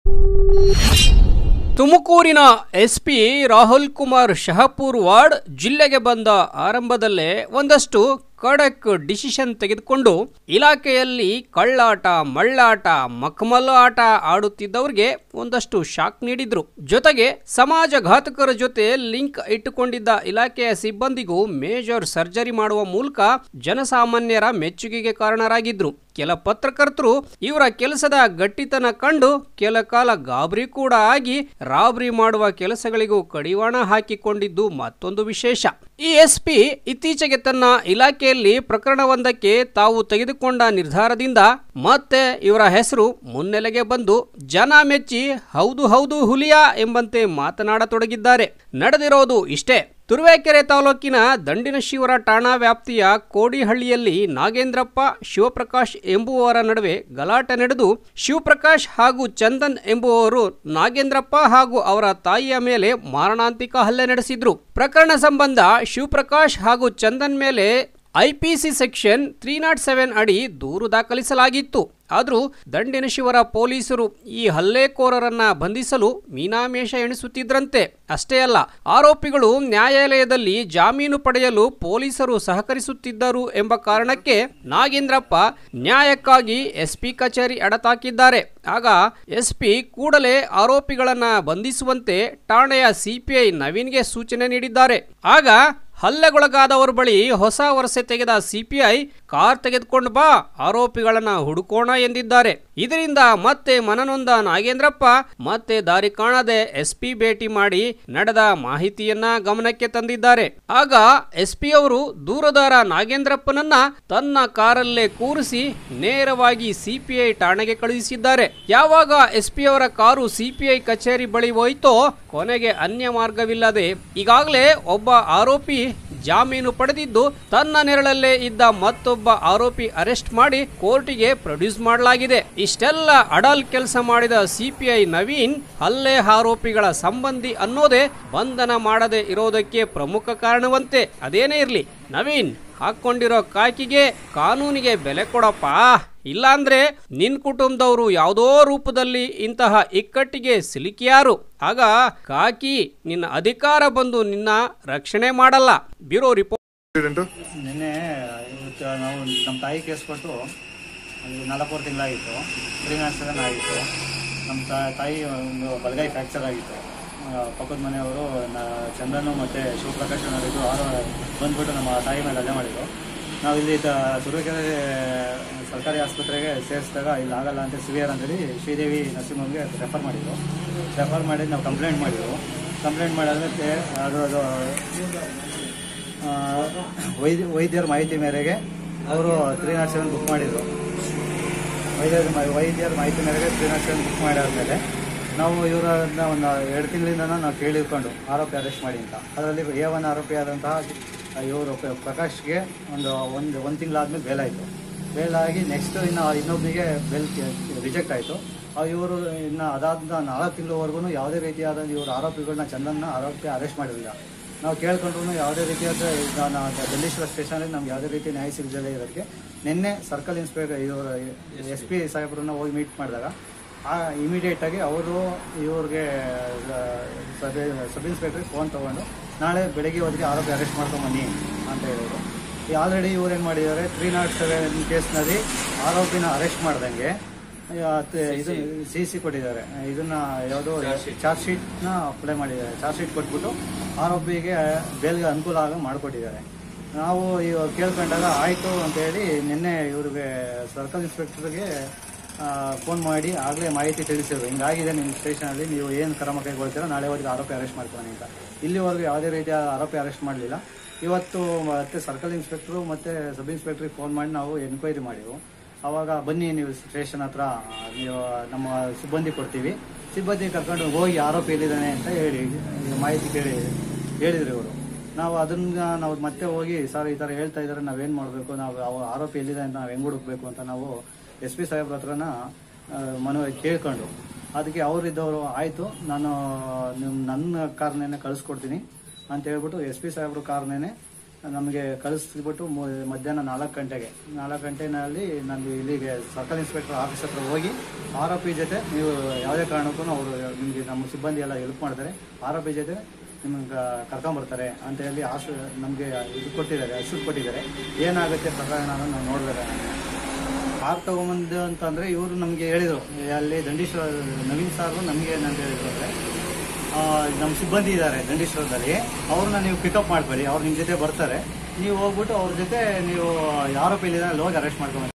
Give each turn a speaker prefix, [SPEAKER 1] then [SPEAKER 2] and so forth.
[SPEAKER 1] ತುಮಕೂರಿನ SP Rahul Kumar Shahapurwad ಜಿಲ್ಲೆಗೆ ಬಂದ ಆರಂಭದಲ್ಲೇ ಒಂದಷ್ಟು ಖಡಕ್ ಡಿಸಿಷನ್ ತೆಗೆದುಕೊಂಡು ಇಲಾಖೆಯಲ್ಲಿ ಕಳ್ಳಾಟ ಮಳ್ಳಾಟ ಮಕ್ಮಲ್ ಆಟ ಆಡುತ್ತಿದ್ದವರಿಗೆ ಒಂದಷ್ಟು ಶಾಕ್ ನೀಡಿದ್ರು ಜೊತೆಗೆ ಸಮಾಜಘಾತಕರ ಜೊತೆ ಲಿಂಕ್ ಇಟ್ಟುಕೊಂಡಿದ್ದ ಇಲಾಖೆಯ ಸಿಬ್ಬಂದಿಗೂ ಮೇಜರ್ ಸರ್ಜರಿ ಮಾಡುವ ಮೂಲಕ ಜನಸಾಮಾನ್ಯರ ಮೆಚ್ಚುಗೆಗೆ ಕಾರಣರಾಗಿದ್ರು ಕೆಲ ಪತ್ರಕರ್ತರು ಇವರ ಕೆಲಸದ ಗಟ್ಟಿತನ ಕಂಡು ಕೆಲ ಕಾಲ ಗಾಬರಿ ಕೂಡ ಆಗಿ ರಾಬರಿ ಮಾಡುವ ಕೆಲಸಗಳಿಗೂ ಕಡಿವಾಣ ಹಾಕಿಕೊಂಡಿದ್ದು ಮತ್ತೊಂದು ವಿಶೇಷ ಈ ಎಸ್ಪಿ ಇತ್ತೀಚೆಗೆ ತನ್ನ ಇಲಾಖೆಯಲ್ಲಿ ಪ್ರಕರಣವೊಂದಕ್ಕೆ ತಾವು ತೆಗೆದುಕೊಂಡ ನಿರ್ಧಾರದಿಂದ ಮತ್ತೆ ಇವರ ಹೆಸರು ಮುನ್ನೆಲೆಗೆ ಬಂದು ಜನ ಮೆಚ್ಚಿ ಹೌದು ಹೌದು ಹುಲಿಯಾ ಎಂಬಂತೆ ಮಾತನಾಡತೊಡಗಿದ್ದಾರೆ ನಡೆದಿರೋದು ಇಷ್ಟೇ ತುರುವೇಕೆರೆ ತಾಲೂಕಿನ ದಂಡಿನಶಿವರ ಠಾಣಾ ವ್ಯಾಪ್ತಿಯ ಕೋಡಿಹಳ್ಳಿಯಲ್ಲಿ ನಾಗೇಂದ್ರಪ್ಪ ಶಿವಪ್ರಕಾಶ್ ಎಂಬುವವರ ನಡುವೆ ಗಲಾಟೆ ನಡೆದು ಶಿವಪ್ರಕಾಶ್ ಹಾಗೂ ಚಂದನ್ ಎಂಬುವವರು ನಾಗೇಂದ್ರಪ್ಪ ಹಾಗೂ ಅವರ ತಾಯಿಯ ಮೇಲೆ ಮಾರಣಾಂತಿಕ ಹಲ್ಲೆ ನಡೆಸಿದ್ರು ಪ್ರಕರಣ ಸಂಬಂಧ ಶಿವಪ್ರಕಾಶ್ ಹಾಗೂ ಚಂದನ್ ಮೇಲೆ IPC section three naught seven ಅಡಿ ದೂರು ದಾಖಲಿಸಲಾಗಿತ್ತು ಆದರೂ ದಂಡಿನಶಿವರ ಪೊಲೀಸರು ಈ ಹಲ್ಲೆಕೋರರನ್ನ ಬಂಧಿಸಲು ಮೀನಾಮೇಷ ಎಣಿಸುತ್ತಿದ್ರಂತೆ ಅಷ್ಟೇ ಅಲ್ಲ ಆರೋಪಿಗಳು ನ್ಯಾಯಾಲಯದಲ್ಲಿ ಜಾಮೀನು ಪಡೆಯಲು ಪೊಲೀಸರು ಸಹಕರಿಸುತ್ತಿದ್ದರು ಎಂಬ ಕಾರಣಕ್ಕೆ ನಾಗೇಂದ್ರಪ್ಪ ನ್ಯಾಯಕ್ಕಾಗಿ ಎಸ್ಪಿ ಕಚೇರಿ ಅಡತಾಕಿದ್ದಾರೆ ಆಗ ಎಸ್ಪಿ ಕೂಡಲೇ ಆರೋಪಿಗಳನ್ನ ಬಂಧಿಸುವಂತೆ ಠಾಣೆಯ ಸಿಪಿಐ ನವೀನ್ಗೆ ಸೂಚನೆ ನೀಡಿದ್ದಾರೆ ಆಗ ಹಲ್ಲೆಗೊಳಗಾದವರ ಬಳಿ ಹೊಸ ವರಸೆ ತೆಗೆದ ಸಿಪಿಐ ಕಾರ್ ತೆಗೆದುಕೊಂಡು ಬಾ ಆರೋಪಿಗಳನ್ನ ಹುಡುಕೋಣ ಎಂದಿದ್ದಾರೆ ಇದರಿಂದ ಮತ್ತೆ ಮನನೊಂದ ನಾಗೇಂದ್ರಪ್ಪ ಮತ್ತೆ ದಾರಿ ಕಾಣದೆ ಎಸ್ಪಿ ಭೇಟಿ ಮಾಡಿ ನಡೆದ ಮಾಹಿತಿಯನ್ನ ಗಮನಕ್ಕೆ ತಂದಿದ್ದಾರೆ ಆಗ ಎಸ್ಪಿ ಅವರು ದೂರದಾರ ನಾಗೇಂದ್ರಪ್ಪನನ್ನ ತನ್ನ ಕಾರಲ್ಲೇ ಕೂರಿಸಿ ನೇರವಾಗಿ ಸಿಪಿಐ ಠಾಣೆಗೆ ಕಳುಹಿಸಿದ್ದಾರೆ ಯಾವಾಗ ಎಸ್ಪಿ ಅವರ ಕಾರು ಸಿಪಿಐ ಕಚೇರಿ ಬಳಿ ಹೋಯ್ತೋ ಕೊನೆಗೆ ಅನ್ಯ ಮಾರ್ಗವಿಲ್ಲದೆ ಈಗಾಗಲೇ ಒಬ್ಬ ಆರೋಪಿ ಜಾಮೀನು ಪಡೆದಿದ್ದು ತನ್ನ ನೆರಳಲ್ಲೇ ಇದ್ದ ಮತ್ತೊಬ್ಬ ಆರೋಪಿ ಅರೆಸ್ಟ್ ಮಾಡಿ ಕೋರ್ಟಿಗೆ ಪ್ರೊಡ್ಯೂಸ್ ಮಾಡಲಾಗಿದೆ ಇಷ್ಟೆಲ್ಲ ಅಡಲ್ ಕೆಲಸ ಮಾಡಿದ ಸಿಪಿಐ ನವೀನ್ ಹಲ್ಲೆ ಆರೋಪಿಗಳ ಸಂಬಂಧಿ ಅನ್ನೋದೇ ಬಂಧನ ಮಾಡದೆ ಇರೋದಕ್ಕೆ ಪ್ರಮುಖ ಕಾರಣವಂತೆ ಅದೇನೇ ಇರ್ಲಿ ನವೀನ್ ಹಾಕೊಂಡಿರೋ ಕಾಕಿಗೆ ಕಾನೂನಿಗೆ ಬೆಲೆ ಕೊಡಪ್ಪ ಇಲ್ಲಾಂದ್ರೆ ನಿನ್ ಕುಟುಂಬದವರು ಯಾವುದೋ ರೂಪದಲ್ಲಿ ಇಂತಹ ಇಕ್ಕಟ್ಟಿಗೆ ಸಿಲುಕಿಯಾರು ಆಗ ಕಾಕಿ ನಿನ್ನ ಅಧಿಕಾರ ಬಂದು ನಿನ್ನ ರಕ್ಷಣೆ ಮಾಡಲ್ಲ ಬ್ಯೂರೋ ರಿಪೋರ್ಟ್
[SPEAKER 2] ಆಕ್ಸಿಡೆಂಟು
[SPEAKER 3] ನಿನ್ನೆ ಇವತ್ತು ನಾವು ನಮ್ಮ ತಾಯಿ ಕೇಸ್ ಕೊಟ್ಟು ಒಂದು ನಾಲ್ಕೂವರೆ ತಿಂಗಳಾಗಿತ್ತು ತ್ರೀ ನಾಟ್ ಸೆವೆನ್ ಆಗಿತ್ತು ನಮ್ಮ ತಾ- ತಾಯಿ ಒಂದು ಬಲಗೈ ಫ್ರ್ಯಾಕ್ಚರ್ ಆಗಿತ್ತು ಆ, ಪಕ್ಕದ ಮನೆಯವರು ನ- ಚಂದನು ಮತ್ತು ಶಿವಪ್ರಕಾಶ್ ಅವರಿದ್ದು ಆರು ಬಂದ್ಬಿಟ್ಟು ನಮ್ಮ ತಾಯಿ ಮೇಲೆ ಹಲ್ಲೆ ಮಾಡಿದ್ರು ನಾವು ಇಲ್ಲಿ ತ ತುರುವೇಕೆರೆ ಸರ್ಕಾರಿ ಆಸ್ಪತ್ರೆಗೆ ಸೇರಿಸಿದಾಗ ಇಲ್ಲಿ ಆಗಲ್ಲ ಅಂತ ಸಿವಿಯರ್ ಅಂತೇಳಿ ಶ್ರೀದೇವಿ ನರ್ಸಿಂಗ್ ರೆಫರ್ ಮಾಡಿದ್ರು ರೆಫರ್ ಮಾಡಿ ನಾವು ಕಂಪ್ಲೇಂಟ್ ಮಾಡಿದ್ರು ಕಂಪ್ಲೇಂಟ್ ಮಾಡಾದ್ಮೇಲೆ ಅದು ಅದು ಆ, ವೈದ್ಯ ವೈದ್ಯರ ಮಾಹಿತಿ ಮೇರೆಗೆ ಅವರು ತ್ರೀ ನಾಟ್ ಸೆವೆನ್ ಬುಕ್ ಮಾಡಿದರು ವೈದ್ಯರ ಮಾ- ವೈದ್ಯರ ಮಾಹಿತಿ ಮೇರೆಗೆ ತ್ರೀ ನಾಟ್ ಸೆವೆನ್ ಬುಕ್ ಮಾಡಾದ್ಮೇಲೆ ನಾವು ಇವರನ್ನ ಒಂದು ಎರಡು ತಿಂಗಳಿಂದ ನಾವು ಕೇಳಿಕೊಂಡು ಆರೋಪಿ ಅರೆಸ್ಟ್ ಮಾಡಿ ಅಂತ ಅದರಲ್ಲಿ ಎ ಒನ್ ಆರೋಪಿ ಆದಂತಹ ಇವರು ಪ್ರಕಾಶ್ಗೆ ಒಂದು ಒಂದು ಒಂದು ತಿಂಗಳಾದ್ಮೇಲೆ ಬೇಲ್ ಆಯಿತು ಬೇಲ್ ಆಗಿ ನೆಕ್ಸ್ಟ್ ಇನ್ನು ಇನ್ನೊಬ್ಬನಿಗೆ ಬೇಲ್ ರಿಜೆಕ್ಟ್ ಆಯಿತು ಇವರು ಇನ್ನು ಅದಾದ ನಾಲ್ಕು ತಿಂಗಳವರೆಗೂ ಯಾವುದೇ ರೀತಿಯಾದ ಇವರು ಆರೋಪಿಗಳನ್ನ ಚಂದನ್ನ ಆರೋಪಿ ಅರೆಸ್ಟ್ ಮಾಡಿರಲಿಲ್ಲ ನಾವು ಕೇಳ್ಕೊಂಡ್ರು ಯಾವುದೇ ರೀತಿಯಾದ ಈಗ ನಾವು ದಂಡೇಶ್ವರ ಸ್ಟೇಷನಲ್ಲಿ ನಮ್ಗೆ ಯಾವುದೇ ರೀತಿ ನ್ಯಾಯ ಸಿಗದೇ ಇರೋದಕ್ಕೆ ನಿನ್ನೆ ಸರ್ಕಲ್ ಇನ್ಸ್ಪೆಕ್ಟರ್ ಇವರು ಎಸ್ ಪಿ ಸಾಹೇಬ್ರನ್ನ ಹೋಗಿ ಮೀಟ್ ಮಾಡಿದಾಗ ಆ ಇಮಿಡಿಯೇಟಾಗಿ ಅವರು ಇವ್ರಿಗೆ ಸಬ್ ಸಬ್ ಇನ್ಸ್ಪೆಕ್ಟ್ರಿಗೆ ಫೋನ್ ತೊಗೊಂಡು ನಾಳೆ ಬೆಳಗ್ಗೆ ಹೊತ್ತಿಗೆ ಆರೋಪಿ ಅರೆಸ್ಟ್ ಮಾಡ್ಕೊಂಬನ್ನಿ ಅಂತ ಹೇಳಿದ್ರು ಈ ಆಲ್ರೆಡಿ ಇವ್ರು ಏನು ಮಾಡಿದ್ದಾರೆ ತ್ರೀ ನಾಟ್ ಸೆವೆನ್ ಕೇಸ್ನಲ್ಲಿ ಆರೋಪಿನ ಅರೆಸ್ಟ್ ಮಾಡ್ದಂಗೆ ಇದು ಸಿ ಸಿ ಕೊಟ್ಟಿದ್ದಾರೆ ಇದನ್ನ ಯಾವುದೋ ಚಾರ್ಜ್ ಶೀಟ್ನ ಅಪ್ಲೈ ಮಾಡಿದ್ದಾರೆ ಚಾರ್ಜ್ ಶೀಟ್ ಕೊಟ್ಬಿಟ್ಟು ಆರೋಪಿಗೆ ಬೇಲ್ಗೆ ಅನುಕೂಲ ಆಗ ಮಾಡಿಕೊಟ್ಟಿದ್ದಾರೆ ನಾವು ಇವಾಗ ಕೇಳ್ಕೊಂಡಾಗ ಆಯಿತು ಅಂತೇಳಿ ನಿನ್ನೆ ಇವ್ರಿಗೆ ಸರ್ಕಲ್ ಇನ್ಸ್ಪೆಕ್ಟರ್ಗೆ ಫೋನ್ ಮಾಡಿ ಆಗಲೇ ಮಾಹಿತಿ ತಿಳಿಸಿದ್ರು ಹಿಂಗಾಗಿದೆ ನಿಮ್ಮ ಸ್ಟೇಷನಲ್ಲಿ ನೀವು ಏನು ಕ್ರಮ ಕೈಗೊಳ್ತೀರೋ ನಾಳೆವರೆಗೆ ಆರೋಪಿ ಅರೆಸ್ಟ್ ಮಾಡ್ಕೊಳ್ಳಿ ಅಂತ ಇಲ್ಲಿವರೆಗೂ ಯಾವುದೇ ರೀತಿಯ ಆರೋಪಿ ಅರೆಸ್ಟ್ ಮಾಡಲಿಲ್ಲ ಇವತ್ತು ಮತ್ತೆ ಸರ್ಕಲ್ ಇನ್ಸ್ಪೆಕ್ಟ್ರು ಮತ್ತು ಸಬ್ ಇನ್ಸ್ಪೆಕ್ಟ್ರಿಗೆ ಫೋನ್ ಮಾಡಿ ನಾವು ಎನ್ಕ್ವೈರಿ ಮಾಡಿವು ಅವಾಗ ಬನ್ನಿ ನೀವು ಸ್ಟೇಷನ್ ಹತ್ರ ನೀವು ನಮ್ಮ ಸಿಬ್ಬಂದಿ ಕೊಡ್ತೀವಿ ಸಿಬ್ಬಂದಿ ಕರ್ಕೊಂಡು ಹೋಗಿ ಆರೋಪಿ ಎಲ್ಲಿದ್ದಾನೆ ಅಂತ ಹೇಳಿ ಮಾಹಿತಿ ಕೇಳಿ ಹೇಳಿದ್ರು ಇವರು ನಾವು ಅದನ್ನ ನಾವು ಮತ್ತೆ ಹೋಗಿ ಸರ್ ಈ ಥರ ಹೇಳ್ತಾ ಇದ್ದಾರೆ ನಾವೇನು ಮಾಡಬೇಕು ನಾವು ಅವ ಆರೋಪಿ ಎಲ್ಲಿದೆ ಅಂತ ನಾವು ಹೆಂಗೆ ಹುಡುಕ್ಬೇಕು ಅಂತ ನಾವು ಎಸ್ ಪಿ ಸಾಹೇಬ್ರ ಹತ್ರನ ಆ, ಮನವಿ ಕೇಳ್ಕೊಂಡು ಅದಕ್ಕೆ ಅವರಿದ್ದವರು ಆಯಿತು ನಾನು ನಿಮ್ಮ ನನ್ನ ಕಾರ್ನೇನೆ ಕಳಿಸ್ಕೊಡ್ತೀನಿ ಅಂತ ಹೇಳ್ಬಿಟ್ಟು ಎಸ್ ಪಿ ಸಾಹೇಬ್ರ ಕಾರ್ನೇನೆ ನಮಗೆ ಕಳಿಸ್ಬಿಟ್ಟು ಮು- ಮಧ್ಯಾಹ್ನ ನಾಲ್ಕು ಗಂಟೆಗೆ ನಾಲ್ಕು ಗಂಟೆನಲ್ಲಿ ನಾನು ಇಲ್ಲಿಗೆ ಸರ್ಕಲ್ ಇನ್ಸ್ಪೆಕ್ಟರ್ ಆಫೀಸ್ ಹತ್ರ ಹೋಗಿ ಆರೋಪಿ ಜೊತೆ ನೀವು ಯಾವುದೇ ಕಾರಣಕ್ಕೂ ಅವರು ನಿಮಗೆ ನಮ್ಮ ಸಿಬ್ಬಂದಿ ಎಲ್ಲ ಹೆಲ್ಪ್ ಮಾಡ್ತಾರೆ ಆರೋಪಿ ಜೊತೆ ನಿಮ್ಗೆ ಕರ್ಕೊಂಬರ್ತಾರೆ ಅಂತ ಹೇಳಿ ಆಶು ನಮಗೆ ಇದು ಕೊಟ್ಟಿದ್ದಾರೆ ಅಶ್ಯೂಟ್ ಕೊಟ್ಟಿದ್ದಾರೆ ಏನಾಗುತ್ತೆ ಪ್ರಕರಣ ಅನ್ನೋದು ನಾವು ನೋಡಿದ್ರೆ ಕಾರ್ ತಗೊಂಬಂದು ಅಂತಂದ್ರೆ ಇವರು ನಮಗೆ ಹೇಳಿದರು ಅಲ್ಲಿ ದಂಡೀಶ್ವರ ನವೀನ್ ಸಾರು ನಮಗೆ ಏನಂತ ಹೇಳಿದ್ರು ಅಂದರೆ ನಮ್ಮ ಸಿಬ್ಬಂದಿ ಇದ್ದಾರೆ ದಂಡೀಶ್ವರದಲ್ಲಿ ಅವ್ರನ್ನ ನೀವು ಪಿಕಪ್ ಮಾಡ್ಬೇಡಿ ಅವ್ರು ನಿಮ್ಮ ಜೊತೆ ಬರ್ತಾರೆ ನೀವು ಹೋಗ್ಬಿಟ್ಟು ಅವ್ರ ಜೊತೆ ನೀವು ಆರೋಪಿ ಇಲ್ಲಿದ್ದಾರೆ ಅಲ್ಲಿ ಹೋಗಿ ಅರೆಸ್ಟ್ ಮಾಡ್ಕೊಂಡು